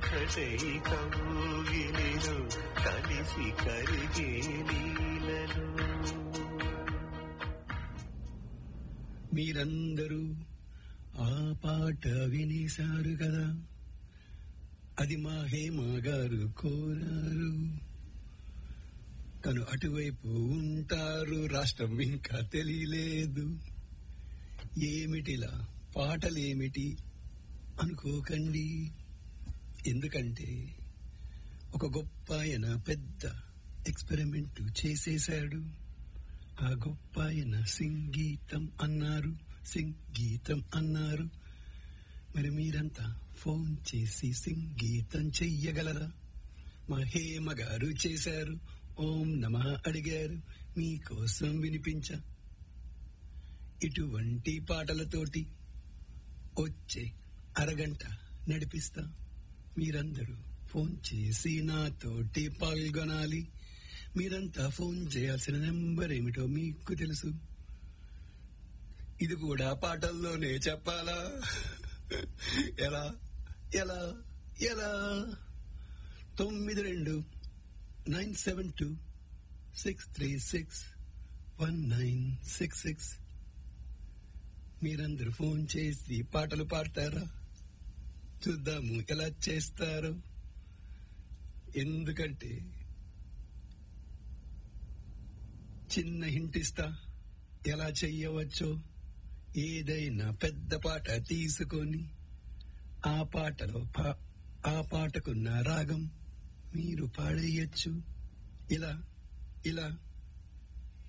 ఒక్కటై కౌగిలిలో కలిసి కరిగే నీలలో మీరందరూ ఆ పాట వినేశారు కదా అది మా హేమ గారు కోరారు తను అటువైపు ఉంటారు రాష్ట్రం ఇంకా తెలియలేదు ఏమిటిలా పాటలేమిటి అనుకోకండి ఎందుకంటే ఒక గొప్ప ఆయన పెద్ద ఎక్స్పెరిమెంట్ చేసేశాడు ఆ గొప్ప ఆయన సింగీతం అన్నారు సింగీతం అన్నారు మరి మీరంతా ఫోన్ చేసి సింగీతం చెయ్యగలరా మా హేమ గారు చేశారు ఓం నమ అడిగారు మీకోసం వినిపించ ఇటువంటి పాటలతోటి వచ్చే అరగంట నడిపిస్తా మీరందరూ ఫోన్ చేసి నాతోటి పాల్గొనాలి మీరంతా ఫోన్ చేయాల్సిన నెంబర్ ఏమిటో మీకు తెలుసు ఇది కూడా పాటల్లోనే చెప్పాలా ఎలా ఎలా ఎలా తొమ్మిది రెండు nine seven two six three six one nine six six మీరందరూ ఫోన్ చేసి పాటలు పాడతారా చూద్దాము ఎలా చేస్తారో ఎందుకంటే చిన్న హింట్ ఇస్తా ఎలా చెయ్యవచ్చో ఏదైనా పెద్ద పాట తీసుకొని ఆ పాటలో పా- ఆ పాటకున్న రాగం మీరు పాడేయచ్చు ఇలా ఇలా